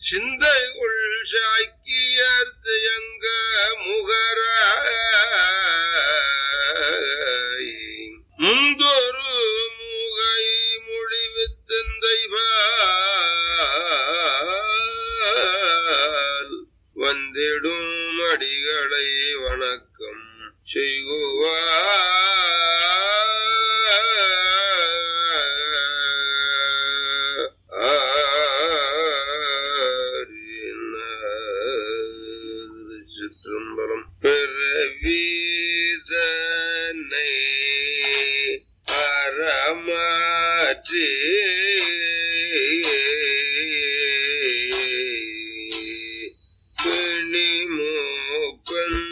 சிந்தைகுள் சாக்கியர்த்து எங்க முகராய் முந்தொரு முகை மொழிவித்தந்தைபால் வந்திடும் அடிகளை வணக்கம் செய்குவார் சிற்றம்பலம் பிறவீதனை அறமாற்றி